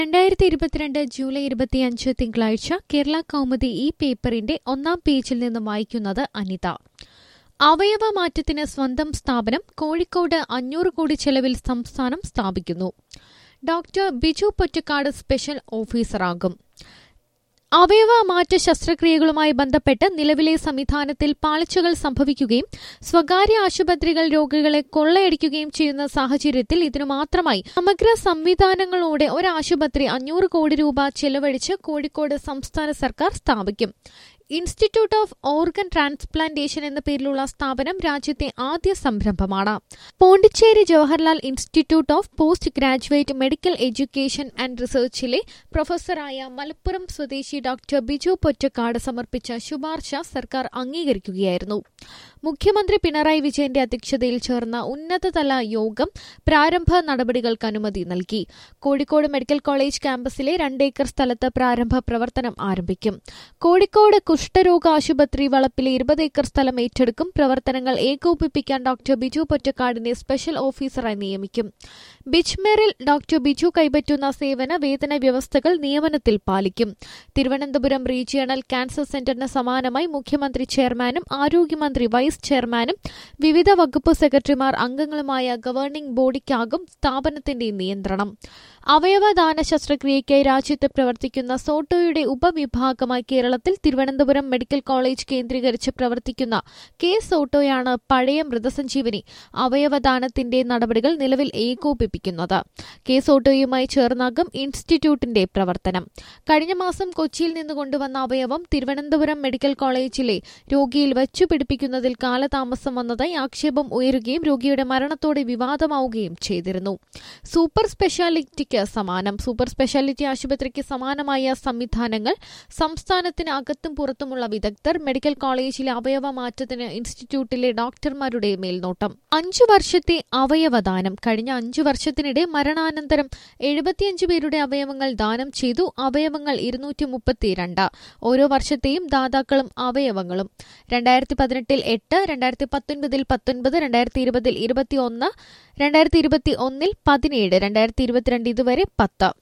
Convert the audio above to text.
രണ്ടായിരത്തി ഇരുപത്തിരണ്ട് ജൂലൈ ഇരുപത്തിയഞ്ച് തിങ്കളാഴ്ച കേരള കൗമുദി ഈ പേപ്പറിന്റെ ഒന്നാം പേജിൽ നിന്ന് വായിക്കുന്നത് അനിത അവയവ മാറ്റത്തിന് സ്വന്തം സ്ഥാപനം കോഴിക്കോട് അഞ്ഞൂറ് കോടി ചെലവിൽ സംസ്ഥാനം സ്ഥാപിക്കുന്നു ഡോക്ടർ ബിജു പൊറ്റക്കാട് സ്പെഷ്യൽ ഓഫീസറാകും അവയവ മാറ്റ ശസ്ത്രക്രിയകളുമായി ബന്ധപ്പെട്ട് നിലവിലെ സംവിധാനത്തിൽ പാളിച്ചകൾ സംഭവിക്കുകയും സ്വകാര്യ ആശുപത്രികൾ രോഗികളെ കൊള്ളയടിക്കുകയും ചെയ്യുന്ന സാഹചര്യത്തിൽ ഇതിനു മാത്രമായി സമഗ്ര സംവിധാനങ്ങളോടെ ഒരു ആശുപത്രി അഞ്ഞൂറ് കോടി രൂപ ചെലവഴിച്ച് കോഴിക്കോട് സംസ്ഥാന സർക്കാർ സ്ഥാപിക്കും ഇൻസ്റ്റിറ്റ്യൂട്ട് ഓഫ് ഓർഗൻ ട്രാൻസ്പ്ലാന്റേഷൻ എന്ന പേരിലുള്ള സ്ഥാപനം രാജ്യത്തെ ആദ്യ സംരംഭമാണ് Pondicherry Jawaharlal institute of post graduate medical education and റിസർച്ചിലെ പ്രൊഫസറായ മലപ്പുറം സ്വദേശി ഡോക്ടർ ബിജു പൊറ്റക്കാട് സമർപ്പിച്ച ശുപാർശ സർക്കാർ അംഗീകരിക്കുകയായിരുന്നു മുഖ്യമന്ത്രി പിണറായി വിജയന്റെ അധ്യക്ഷതയിൽ ചേർന്ന ഉന്നതതല യോഗം പ്രാരംഭ നടപടികൾക്ക് അനുമതി നൽകി കോഴിക്കോട് മെഡിക്കൽ കോളേജ് ക്യാമ്പസിലെ രണ്ടേക്കർ സ്ഥലത്ത് പ്രാരംഭ പ്രവർത്തനം ആരംഭിക്കും കോഴിക്കോട് കുഷ്ഠരോഗ ആശുപത്രി വളപ്പിലെ ഇരുപത് ഏക്കർ സ്ഥലം ഏറ്റെടുക്കും പ്രവർത്തനങ്ങൾ ഏകോപിപ്പിക്കാൻ ഡോക്ടർ ബിജു പൊറ്റക്കാടിനെ സ്പെഷ്യൽ ഓഫീസറായി നിയമിക്കും ബിജ്മെറിൽ ഡോക്ടർ ബിജു കൈപ്പറ്റുന്ന സേവന വേതന വ്യവസ്ഥകൾ നിയമനത്തിൽ പാലിക്കും തിരുവനന്തപുരം റീജിയണൽ ക്യാൻസർ സെന്ററിന് സമാനമായി മുഖ്യമന്ത്രി ചെയർമാനും ആരോഗ്യമന്ത്രി വൈസ് ചെയർമാനും വിവിധ വകുപ്പ് സെക്രട്ടറിമാർ അംഗങ്ങളുമായ ഗവേണിംഗ് ബോഡിക്കാകും സ്ഥാപനത്തിന്റെ നിയന്ത്രണം അവയവദാന ശസ്ത്രക്രിയയ്ക്കായി രാജ്യത്ത് പ്രവർത്തിക്കുന്ന സോട്ടോയുടെ ഉപവിഭാഗമായി കേരളത്തിൽ തിരുവനന്തപുരം മെഡിക്കൽ കോളേജ് കേന്ദ്രീകരിച്ച് പ്രവർത്തിക്കുന്ന കെ സോട്ടോയാണ് പഴയ മൃതസഞ്ജീവനി അവയവദാനത്തിന്റെ നടപടികൾ നിലവിൽ ഏകോപിപ്പിക്കുന്നത് കെ സോട്ടോയുമായി ചേർന്നാകും ഇൻസ്റ്റിറ്റ്യൂട്ടിന്റെ പ്രവർത്തനം കഴിഞ്ഞ മാസം കൊച്ചിയിൽ നിന്ന് കൊണ്ടുവന്ന അവയവം തിരുവനന്തപുരം മെഡിക്കൽ കോളേജിലെ രോഗിയിൽ വച്ചുപിടിപ്പിക്കുന്നതിൽ കാലതാമസം വന്നതായി ആക്ഷേപം ഉയരുകയും രോഗിയുടെ മരണത്തോടെ വിവാദമാവുകയും ചെയ്തിരുന്നു സൂപ്പർ സ്പെഷ്യാലിറ്റിക്ക് സമാനം സൂപ്പർ സ്പെഷ്യാലിറ്റി ആശുപത്രിക്ക് സമാനമായ സംവിധാനങ്ങൾ സംസ്ഥാനത്തിന് അകത്തും പുറത്തുമുള്ള വിദഗ്ധർ മെഡിക്കൽ കോളേജിലെ അവയവ മാറ്റത്തിന് ഇൻസ്റ്റിറ്റ്യൂട്ടിലെ ഡോക്ടർമാരുടെ മേൽനോട്ടം അഞ്ചു വർഷത്തെ അവയവദാനം കഴിഞ്ഞ അഞ്ചു വർഷത്തിനിടെ മരണാനന്തരം എഴുപത്തിയഞ്ച് പേരുടെ അവയവങ്ങൾ ദാനം ചെയ്തു അവയവങ്ങൾ ഇരുന്നൂറ്റി മുപ്പത്തിരണ്ട് ഓരോ വർഷത്തെയും ദാതാക്കളും അവയവങ്ങളും രണ്ടായിരത്തി പതിനെട്ടിൽ എട്ട് രണ്ടായിരത്തി പത്തൊൻപതിൽ പത്തൊൻപത് രണ്ടായിരത്തി ഇരുപതിൽ ഇരുപത്തി ഒന്ന് രണ്ടായിരത്തി ഇരുപത്തി ഒന്നിൽ പതിനേഴ് രണ്ടായിരത്തി ഇരുപത്തിരണ്ട് ഇതുവരെ പത്ത്